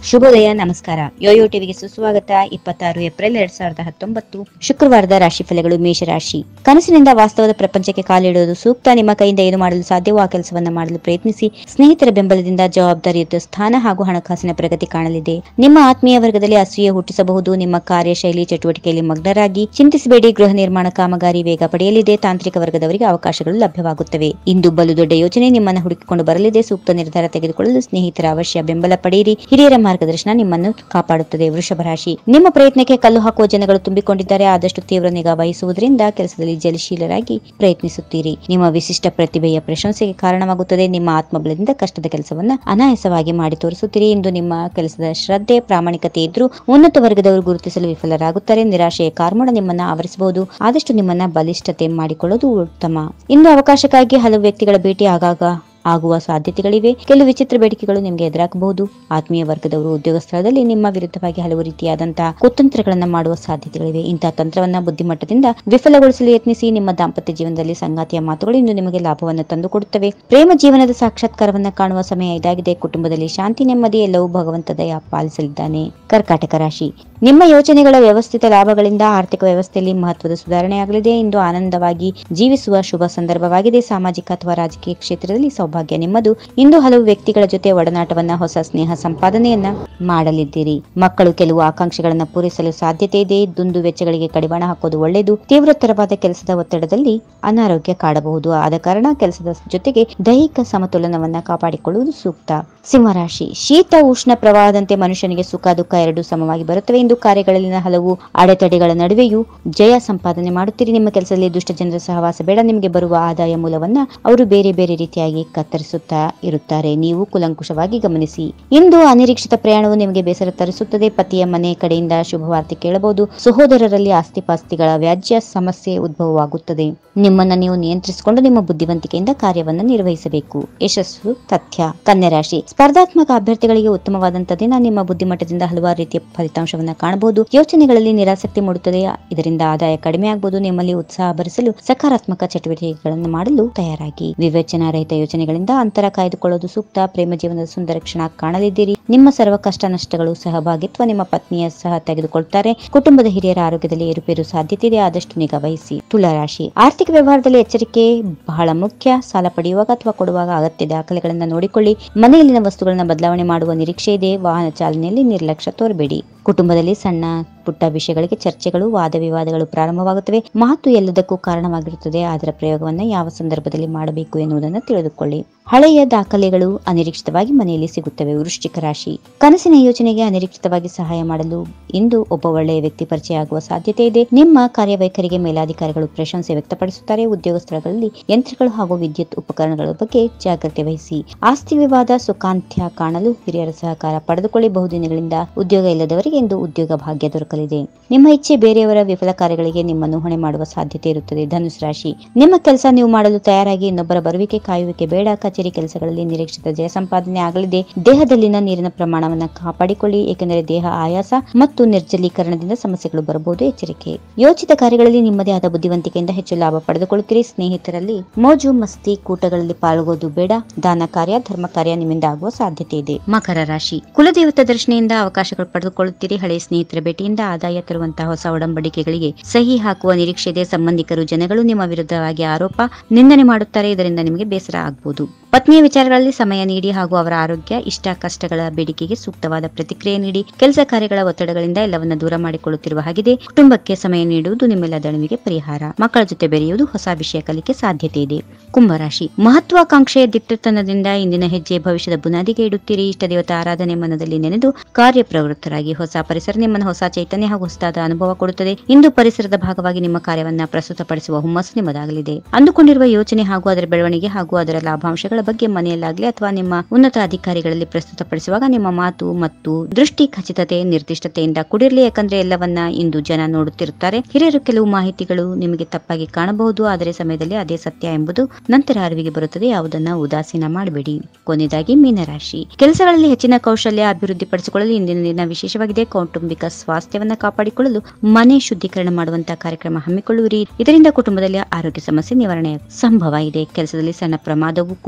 ಶುಭೋದಯ ನಮಸ್ಕಾರ ಯೋಯೋ ಟಿವಿಗೆ ಸುಸ್ವಾಗತ ಇಪ್ಪತ್ತಾರು ಏಪ್ರಿಲ್ ಎರಡ್ ಸಾವಿರದ ಹತ್ತೊಂಬತ್ತು ಶುಕ್ರವಾರದ ರಾಶಿ ಫಲಗಳು ಮೇಷರಾಶಿ ಕನಸಿನಿಂದ ವಾಸ್ತವದ ಪ್ರಪಂಚಕ್ಕೆ ಕಾಲಿಡುವುದು ಸೂಕ್ತ ನಿಮ್ಮ ಕೈಯಿಂದ ಏನು ಮಾಡಲು ಸಾಧ್ಯವೋ ಆ ಕೆಲಸವನ್ನ ಮಾಡಲು ಪ್ರಯತ್ನಿಸಿ ಸ್ನೇಹಿತರ ಬೆಂಬಲದಿಂದ ಜವಾಬ್ದಾರಿಯುತ ಸ್ಥಾನ ಹಾಗೂ ಹಣಕಾಸಿನ ಪ್ರಗತಿ ಕಾಣಲಿದೆ ನಿಮ್ಮ ಆತ್ಮೀಯ ವರ್ಗದಲ್ಲಿ ಅಸೂಯೆ ಹುಟ್ಟಿಸಬಹುದು ನಿಮ್ಮ ಕಾರ್ಯಶೈಲಿ ಚಟುವಟಿಕೆಯಲ್ಲಿ ಮಗ್ನರಾಗಿ ಚಿಂತಿಸಬೇಡಿ ಗೃಹ ನಿರ್ಮಾಣ ಕಾಮಗಾರಿ ವೇಗ ಪಡೆಯಲಿದೆ ತಾಂತ್ರಿಕ ವರ್ಗದವರಿಗೆ ಅವಕಾಶಗಳು ಲಭ್ಯವಾಗುತ್ತವೆ ಇಂದು ಬಲು ದೊಡ್ಡ ಯೋಜನೆ ನಿಮ್ಮನ್ನು ಹುಡುಕಿಕೊಂಡು ಬರಲಿದೆ ಸೂಕ್ತ ನಿರ್ಧಾರ ತೆಗೆದುಕೊಳ್ಳಲು ಸ್ನೇಹಿತರ ಅವಶ್ಯ ಬೆಂಬಲ ಪಡೆಯಿರಿ ಹಿರಿಯರ ಮಾರ್ಗದರ್ಶನ ನಿಮ್ಮನ್ನು ಕಾಪಾಡುತ್ತದೆ ವೃಷಭ ರಾಶಿ ನಿಮ್ಮ ಪ್ರಯತ್ನಕ್ಕೆ ಕಲ್ಲು ಹಾಕುವ ಜನಗಳು ತುಂಬಿಕೊಂಡಿದ್ದಾರೆ ಆದಷ್ಟು ತೀವ್ರ ನಿಗಾ ವಹಿಸುವುದರಿಂದ ಕೆಲಸದಲ್ಲಿ ಜಲಶೀಲರಾಗಿ ಪ್ರಯತ್ನಿಸುತ್ತೀರಿ ನಿಮ್ಮ ವಿಶಿಷ್ಟ ಪ್ರತಿಭೆಯ ಪ್ರಶಂಸೆಗೆ ಕಾರಣವಾಗುತ್ತದೆ ನಿಮ್ಮ ಆತ್ಮಬಲದಿಂದ ಕಷ್ಟದ ಕೆಲಸವನ್ನ ಅನಾಯಾಸವಾಗಿ ಮಾಡಿ ತೋರಿಸುತ್ತೀರಿ ಇಂದು ನಿಮ್ಮ ಕೆಲಸದ ಶ್ರದ್ಧೆ ಪ್ರಾಮಾಣಿಕತೆ ಇದ್ರೂ ಉನ್ನತ ವರ್ಗದವರು ಗುರುತಿಸಲು ವಿಫಲರಾಗುತ್ತಾರೆ ನಿರಾಶೆಯ ಕಾರ್ಮೋಡ ನಿಮ್ಮನ್ನ ಆವರಿಸಬಹುದು ಆದಷ್ಟು ನಿಮ್ಮನ್ನ ಬಲಿಷ್ಠತೆ ಮಾಡಿಕೊಳ್ಳೋದು ಉತ್ತಮ ಇಂದು ಅವಕಾಶಕ್ಕಾಗಿ ಹಲವು ವ್ಯಕ್ತಿಗಳ ಭೇಟಿ ಆಗಾಗ ಆಗುವ ಸಾಧ್ಯತೆಗಳಿವೆ ಕೆಲವು ವಿಚಿತ್ರ ಬೇಡಿಕೆಗಳು ನಿಮಗೆ ಎದುರಾಗಬಹುದು ಆತ್ಮೀಯ ವರ್ಗದವರು ಉದ್ಯೋಗ ಸ್ಥಳದಲ್ಲಿ ನಿಮ್ಮ ವಿರುದ್ಧವಾಗಿ ಹಲವು ರೀತಿಯಾದಂತಹ ಕುತಂತ್ರಗಳನ್ನ ಮಾಡುವ ಸಾಧ್ಯತೆಗಳಿವೆ ಇಂತಹ ತಂತ್ರವನ್ನ ಬುದ್ಧಿಮಟ್ಟದಿಂದ ವಿಫಲಗೊಳಿಸಲು ಯತ್ನಿಸಿ ನಿಮ್ಮ ದಾಂಪತ್ಯ ಜೀವನದಲ್ಲಿ ಸಂಗಾತಿಯ ಮಾತುಗಳು ಇಂದು ನಿಮಗೆ ಲಾಭವನ್ನು ತಂದುಕೊಡುತ್ತವೆ ಪ್ರೇಮ ಜೀವನದ ಸಾಕ್ಷಾತ್ಕಾರವನ್ನ ಕಾಣುವ ಸಮಯ ಇದಾಗಿದೆ ಕುಟುಂಬದಲ್ಲಿ ಶಾಂತಿ ನೆಮ್ಮದಿ ಎಲ್ಲವೂ ಭಗವಂತ ದಯ ಪಾಲಿಸಲಿದ್ದಾನೆ ಕರ್ಕಾಟಕ ರಾಶಿ ನಿಮ್ಮ ಯೋಚನೆಗಳ ವ್ಯವಸ್ಥಿತ ಲಾಭಗಳಿಂದ ಆರ್ಥಿಕ ವ್ಯವಸ್ಥೆಯಲ್ಲಿ ಮಹತ್ವದ ಸುಧಾರಣೆಯಾಗಲಿದೆ ಇಂದು ಆನಂದವಾಗಿ ಜೀವಿಸುವ ಶುಭ ಸಂದರ್ಭವಾಗಿದೆ ಸಾಮಾಜಿಕ ಅಥವಾ ರಾಜಕೀಯ ಕ್ಷೇತ್ರದಲ್ಲಿ ಸೌಭಾಗ್ಯ ನಿಮ್ಮದು ಇಂದು ಹಲವು ವ್ಯಕ್ತಿಗಳ ಜೊತೆ ಒಡನಾಟವನ್ನ ಹೊಸ ಸ್ನೇಹ ಸಂಪಾದನೆಯನ್ನ ಮಾಡಲಿದ್ದೀರಿ ಮಕ್ಕಳು ಕೆಲವು ಆಕಾಂಕ್ಷೆಗಳನ್ನ ಪೂರೈಸಲು ಸಾಧ್ಯತೆ ಇದೆ ದುಂದು ವೆಚ್ಚಗಳಿಗೆ ಕಡಿವಾಣ ಹಾಕೋದು ಒಳ್ಳೆಯದು ತೀವ್ರತರವಾದ ಕೆಲಸದ ಒತ್ತಡದಲ್ಲಿ ಅನಾರೋಗ್ಯ ಕಾಡಬಹುದು ಆದ ಕಾರಣ ಕೆಲಸದ ಜೊತೆಗೆ ದೈಹಿಕ ಸಮತೋಲನವನ್ನ ಕಾಪಾಡಿಕೊಳ್ಳುವುದು ಸೂಕ್ತ ಸಿಂಹರಾಶಿ ಶೀತ ಉಷ್ಣ ಪ್ರವಾಹದಂತೆ ಮನುಷ್ಯನಿಗೆ ಸುಖ ದುಃಖ ಎರಡೂ ಸಮವಾಗಿ ಬರುತ್ತವೆ ಇಂದು ಕಾರ್ಯಗಳಲ್ಲಿನ ಹಲವು ಅಡೆತಡೆಗಳ ನಡುವೆಯೂ ಜಯ ಸಂಪಾದನೆ ಮಾಡುತ್ತೀರಿ ನಿಮ್ಮ ಕೆಲಸದಲ್ಲಿ ದುಷ್ಟ ಜನರ ಸಹವಾಸ ಬೇಡ ನಿಮಗೆ ಬರುವ ಆದಾಯ ಮೂಲವನ್ನ ಅವರು ಬೇರೆ ಬೇರೆ ರೀತಿಯಾಗಿ ಕತ್ತರಿಸುತ್ತಾ ಇರುತ್ತಾರೆ ನೀವು ಕುಲಂಕುಷವಾಗಿ ಗಮನಿಸಿ ಇಂದು ಅನಿರೀಕ್ಷಿತ ಪ್ರಯಾಣವು ನಿಮಗೆ ಬೇಸರ ತರಿಸುತ್ತದೆ ಪತಿಯ ಮನೆ ಕಡೆಯಿಂದ ಶುಭವಾರ್ತೆ ಕೇಳಬಹುದು ಸಹೋದರರಲ್ಲಿ ಆಸ್ತಿಪಾಸ್ತಿಗಳ ವ್ಯಾಜ್ಯ ಸಮಸ್ಯೆ ಉದ್ಭವವಾಗುತ್ತದೆ ನಿಮ್ಮನ್ನ ನೀವು ನಿಯಂತ್ರಿಸಿಕೊಂಡು ನಿಮ್ಮ ಬುದ್ಧಿವಂತಿಕೆಯಿಂದ ಕಾರ್ಯವನ್ನು ನಿರ್ವಹಿಸಬೇಕು ಯಶಸ್ಸು ತಥ್ಯ ಕನ್ಯಾ ರಾಶಿ ಸ್ಪರ್ಧಾತ್ಮಕ ಅಭ್ಯರ್ಥಿಗಳಿಗೆ ಉತ್ತಮವಾದಂತಹ ದಿನ ನಿಮ್ಮ ಬುದ್ಧಿಮಟ್ಟದಿಂದ ಹಲವಾರು ರೀತಿಯ ಫಲಿತಾಂಶವನ್ನ ಕಾಣಬಹುದು ಯೋಚನೆಗಳಲ್ಲಿ ನಿರಾಸಕ್ತಿ ಮೂಡುತ್ತದೆ ಇದರಿಂದ ಆದಾಯ ಕಡಿಮೆ ಆಗಬಹುದು ನಿಮ್ಮಲ್ಲಿ ಉತ್ಸಾಹ ಭರಿಸಲು ಸಕಾರಾತ್ಮಕ ಚಟುವಟಿಕೆಗಳನ್ನು ಮಾಡಲು ತಯಾರಾಗಿ ವಿವೇಚನಾರಹಿತ ಯೋಚನೆಗಳಿಂದ ಅಂತರ ಕಾಯ್ದುಕೊಳ್ಳೋದು ಸೂಕ್ತ ಪ್ರೇಮ ಜೀವನದ ಸುಂದರ ಕ್ಷಣ ಕಾಣಲಿದ್ದೀರಿ ನಿಮ್ಮ ಸರ್ವ ಕಷ್ಟ ನಷ್ಟಗಳು ಸಹಭಾಗಿತ್ವ ನಿಮ್ಮ ಪತ್ನಿಯ ಸಹ ತೆಗೆದುಕೊಳ್ತಾರೆ ಕುಟುಂಬದ ಹಿರಿಯರ ಆರೋಗ್ಯದಲ್ಲಿ ಏರುಪೇರು ಸಾಧ್ಯತೆ ಇದೆ ಆದಷ್ಟು ನಿಗಾ ವಹಿಸಿ ತುಲಾರಾಶಿ ಆರ್ಥಿಕ ವ್ಯವಹಾರದಲ್ಲಿ ಎಚ್ಚರಿಕೆ ಬಹಳ ಮುಖ್ಯ ಸಾಲ ಪಡೆಯುವಾಗ ಅಥವಾ ಕೊಡುವಾಗ ಅಗತ್ಯ ದಾಖಲೆಗಳನ್ನು ನೋಡಿಕೊಳ್ಳಿ ಮನೆಯಲ್ಲಿನ ವಸ್ತುಗಳನ್ನು ಬದಲಾವಣೆ ಮಾಡುವ ನಿರೀಕ್ಷೆ ಇದೆ ವಾಹನ ಚಾಲನೆಯಲ್ಲಿ ನಿರ್ಲಕ್ಷ್ಯ ತೋರಬೇಡಿ ಕುಟುಂಬದಲ್ಲಿ ಸಣ್ಣ ಪುಟ್ಟ ವಿಷಯಗಳಿಗೆ ಚರ್ಚೆಗಳು ವಾದ ವಿವಾದಗಳು ಪ್ರಾರಂಭವಾಗುತ್ತವೆ ಮಾತು ಎಲ್ಲದಕ್ಕೂ ಕಾರಣವಾಗಿರುತ್ತದೆ ಅದರ ಪ್ರಯೋಗವನ್ನ ಯಾವ ಸಂದರ್ಭದಲ್ಲಿ ಮಾಡಬೇಕು ಎನ್ನುವುದನ್ನು ತಿಳಿದುಕೊಳ್ಳಿ ಹಳೆಯ ದಾಖಲೆಗಳು ಅನಿರೀಕ್ಷಿತವಾಗಿ ಮನೆಯಲ್ಲಿ ಸಿಗುತ್ತವೆ ವೃಶ್ಚಿಕ ರಾಶಿ ಕನಸಿನ ಯೋಜನೆಗೆ ಅನಿರೀಕ್ಷಿತವಾಗಿ ಸಹಾಯ ಮಾಡಲು ಇಂದು ಒಬ್ಬ ಒಳ್ಳೆಯ ವ್ಯಕ್ತಿ ಪರಿಚಯ ಆಗುವ ಸಾಧ್ಯತೆ ಇದೆ ನಿಮ್ಮ ಕಾರ್ಯವೈಖರಿಗೆ ಮೇಲಾಧಿಕಾರಿಗಳು ಪ್ರಶಂಸೆ ವ್ಯಕ್ತಪಡಿಸುತ್ತಾರೆ ಉದ್ಯೋಗ ಸ್ಥಳಗಳಲ್ಲಿ ಯಂತ್ರಗಳು ಹಾಗೂ ವಿದ್ಯುತ್ ಉಪಕರಣಗಳ ಬಗ್ಗೆ ಜಾಗ್ರತೆ ವಹಿಸಿ ಆಸ್ತಿ ವಿವಾದ ಸುಖಾಂತ್ಯ ಕಾಣಲು ಹಿರಿಯರ ಸಹಕಾರ ಪಡೆದುಕೊಳ್ಳಿ ಬಹುದಿನಗಳಿಂದ ಉದ್ಯೋಗ ಇಲ್ಲದವರಿಗೆ ಇಂದು ಉದ್ಯೋಗ ಭಾಗ್ಯ ದೊರಕಲಿದೆ ನಿಮ್ಮ ಇಚ್ಛೆ ಬೇರೆಯವರ ವಿಫಲ ಕಾರ್ಯಗಳಿಗೆ ನಿಮ್ಮನ್ನು ಹೊಣೆ ಮಾಡುವ ಸಾಧ್ಯತೆ ಇರುತ್ತದೆ ಧನುಸ್ ರಾಶಿ ನಿಮ್ಮ ಕೆಲಸ ನೀವು ಮಾಡಲು ತಯಾರಾಗಿ ಇನ್ನೊಬ್ಬರ ಬರುವಿಕೆ ಕಾಯುವಿಕೆ ಬೇಡ ಕಚೇರಿ ಕೆಲಸಗಳಲ್ಲಿ ನಿರೀಕ್ಷಿತ ಜಯ ಸಂಪಾದನೆ ಆಗಲಿದೆ ದೇಹದಲ್ಲಿನ ನೀರಿನ ಪ್ರಮಾಣವನ್ನು ಕಾಪಾಡಿಕೊಳ್ಳಿ ಏಕೆಂದರೆ ದೇಹ ಆಯಾಸ ಮತ್ತು ನಿರ್ಜಲೀಕರಣದಿಂದ ಸಮಸ್ಯೆಗಳು ಬರಬಹುದು ಎಚ್ಚರಿಕೆ ಯೋಚಿತ ಕಾರ್ಯಗಳಲ್ಲಿ ನಿಮ್ಮದೇ ಆದ ಬುದ್ಧಿವಂತಿಕೆಯಿಂದ ಹೆಚ್ಚು ಲಾಭ ಪಡೆದುಕೊಳ್ಳುತ್ತೀರಿ ಸ್ನೇಹಿತರಲ್ಲಿ ಮೋಜು ಮಸ್ತಿ ಕೂಟಗಳಲ್ಲಿ ಪಾಲ್ಗೊಳ್ಳೋದು ಬೇಡ ದಾನ ಕಾರ್ಯ ಧರ್ಮ ಕಾರ್ಯ ನಿಮ್ಮಿಂದ ಆಗುವ ಸಾಧ್ಯತೆ ಇದೆ ಮಕರ ರಾಶಿ ಕುಲದೇವತಾ ದರ್ಶನೆಯಿಂದ ಅವಕಾಶಗಳು ಪಡೆದುಕೊಳ್ಳುತ್ತೀರಿ ಹಳೆಯ ಸ್ನೇಹಿತರ ಭೇಟಿಯಿಂದ ಆದಾಯ ತರುವಂತಹ ಹೊಸ ಒಡಂಬಡಿಕೆಗಳಿಗೆ ಸಹಿ ಹಾಕುವ ನಿರೀಕ್ಷೆ ಇದೆ ಸಂಬಂಧಿಕರು ಜನಗಳು ನಿಮ್ಮ ವಿರುದ್ಧವಾಗಿ ಆರೋಪ ನಿಂದನೆ ಮಾಡುತ್ತಾರೆ ಇದರಿಂದ ನಿಮಗೆ ಬೇಸರ ಆಗಬಹುದು ಪತ್ನಿಯ ವಿಚಾರಗಳಲ್ಲಿ ಸಮಯ ನೀಡಿ ಹಾಗೂ ಅವರ ಆರೋಗ್ಯ ಇಷ್ಟ ಕಷ್ಟಗಳ ಬೇಡಿಕೆಗೆ ಸೂಕ್ತವಾದ ಪ್ರತಿಕ್ರಿಯೆ ನೀಡಿ ಕೆಲಸ ಕಾರ್ಯಗಳ ಒತ್ತಡಗಳಿಂದ ಎಲ್ಲವನ್ನ ದೂರ ಮಾಡಿಕೊಳ್ಳುತ್ತಿರುವ ಹಾಗಿದೆ ಕುಟುಂಬಕ್ಕೆ ಸಮಯ ನೀಡುವುದು ನಿಮ್ಮೆಲ್ಲ ದಣಿವಿಗೆ ಪರಿಹಾರ ಮಕ್ಕಳ ಜೊತೆ ಬೆರೆಯುವುದು ಹೊಸ ವಿಷಯ ಕಲಿಕೆ ಸಾಧ್ಯತೆ ಇದೆ ಕುಂಭರಾಶಿ ಮಹತ್ವಾಕಾಂಕ್ಷೆಯ ದಿಟ್ಟತನದಿಂದ ಇಂದಿನ ಹೆಜ್ಜೆ ಭವಿಷ್ಯದ ಬುನಾದಿಗೆ ಇಡುತ್ತೀರಿ ಇಷ್ಟ ದೇವತಾ ಆರಾಧನೆ ಮನದಲ್ಲಿ ನೆನೆದು ಕಾರ್ಯಪ್ರವೃತ್ತರಾಗಿ ಹೊಸ ಪರಿಸರ ನಿಮ್ಮನ್ನು ಹೊಸ ಚೈತನ್ಯ ಹಾಗೂ ಹೊಸದಾದ ಅನುಭವ ಕೊಡುತ್ತದೆ ಇಂದು ಪರಿಸರದ ಭಾಗವಾಗಿ ನಿಮ್ಮ ಕಾರ್ಯವನ್ನ ಪ್ರಸ್ತುತಪಡಿಸುವ ಹುಮ್ಮಸ್ಸು ನಿಮ್ಮದಾಗಲಿದೆ ಅಂದುಕೊಂಡಿರುವ ಯೋಚನೆ ಹಾಗೂ ಅದರ ಬೆಳವಣಿಗೆ ಹಾಗೂ ಅದರ ಲಾಭಾಂಶಗಳ ಬಗ್ಗೆ ಮನೆಯಲ್ಲಾಗಲಿ ಅಥವಾ ನಿಮ್ಮ ಉನ್ನತ ಅಧಿಕಾರಿಗಳಲ್ಲಿ ಪ್ರಸ್ತುತಪಡಿಸುವಾಗ ನಿಮ್ಮ ಮಾತು ಮತ್ತು ದೃಷ್ಟಿ ಖಚಿತತೆ ನಿರ್ದಿಷ್ಟತೆಯಿಂದ ಕೂಡಿರಲಿ ಯಾಕಂದ್ರೆ ಎಲ್ಲವನ್ನ ಇಂದು ಜನ ನೋಡುತ್ತಿರುತ್ತಾರೆ ಹಿರಿಯರು ಕೆಲವು ಮಾಹಿತಿಗಳು ನಿಮಗೆ ತಪ್ಪಾಗಿ ಕಾಣಬಹುದು ಆದರೆ ಸಮಯದಲ್ಲಿ ಅದೇ ಸತ್ಯ ಎಂಬುದು ನಂತರ ಅರಿವಿಗೆ ಬರುತ್ತದೆ ಯಾವುದನ್ನ ಉದಾಸೀನ ಮಾಡಬೇಡಿ ಕೊನೆಯದಾಗಿ ಮೀನರಾಶಿ ಕೆಲಸಗಳಲ್ಲಿ ಹೆಚ್ಚಿನ ಕೌಶಲ್ಯ ಅಭಿವೃದ್ಧಿಪಡಿಸಿಕೊಳ್ಳಲು ಇಂದಿನ ದಿನ ವಿಶೇಷವಾಗಿದೆ ಕೌಟುಂಬಿಕ ಸ್ವಾಸ್ಥ್ಯವನ್ನ ಕಾಪಾಡಿಕೊಳ್ಳಲು ಮನೆ ಶುದ್ಧೀಕರಣ ಮಾಡುವಂತಹ ಕಾರ್ಯಕ್ರಮ ಹಮ್ಮಿಕೊಳ್ಳುವಿರಿ ಇದರಿಂದ ಕುಟುಂಬದಲ್ಲಿ ಆರೋಗ್ಯ ಸಮಸ್ಯೆ ನಿವಾರಣೆ ಸಂಭವ ಇದೆ ಕೆಲಸದಲ್ಲಿ ಸಣ್ಣ ಪ್ರಮಾದವೂ ಕೂಡ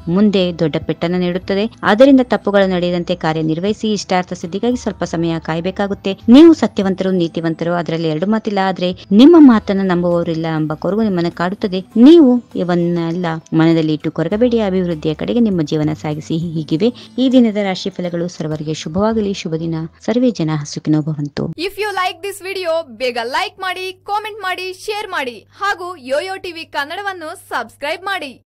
ಮುಂದೆ ದೊಡ್ಡ ಪೆಟ್ಟನ್ನು ನೀಡುತ್ತದೆ ಆದ್ದರಿಂದ ತಪ್ಪುಗಳು ನಡೆಯದಂತೆ ಕಾರ್ಯನಿರ್ವಹಿಸಿ ಇಷ್ಟಾರ್ಥ ಸಿದ್ಧಿಗಾಗಿ ಸ್ವಲ್ಪ ಸಮಯ ಕಾಯಬೇಕಾಗುತ್ತೆ ನೀವು ಸತ್ಯವಂತರು ನೀತಿವಂತರು ಅದರಲ್ಲಿ ಎರಡು ಮಾತಿಲ್ಲ ಆದ್ರೆ ನಿಮ್ಮ ಮಾತನ್ನು ನಂಬುವವರಿಲ್ಲ ಎಂಬ ಕೊರಗು ನಿಮ್ಮನ್ನು ಕಾಡುತ್ತದೆ ನೀವು ಇವನ್ನೆಲ್ಲ ಮನದಲ್ಲಿ ಇಟ್ಟು ಕೊರಗಬೇಡಿ ಅಭಿವೃದ್ಧಿಯ ಕಡೆಗೆ ನಿಮ್ಮ ಜೀವನ ಸಾಗಿಸಿ ಹೀಗಿವೆ ಈ ದಿನದ ರಾಶಿ ಫಲಗಳು ಸರ್ವರಿಗೆ ಶುಭವಾಗಲಿ ಶುಭ ದಿನ ಸರ್ವೇ ಜನ ಸುಖಿನೋ ಭವಂತು if you like this video ಬೇಗ ಲೈಕ್ ಮಾಡಿ ಕಾಮೆಂಟ್ ಮಾಡಿ ಶೇರ್ ಮಾಡಿ ಹಾಗೂ ಯೋಯೋ ಟಿವಿ ಕನ್ನಡವನ್ನು ಸಬ್ಸ್ಕ್ರೈಬ್ ಮಾಡಿ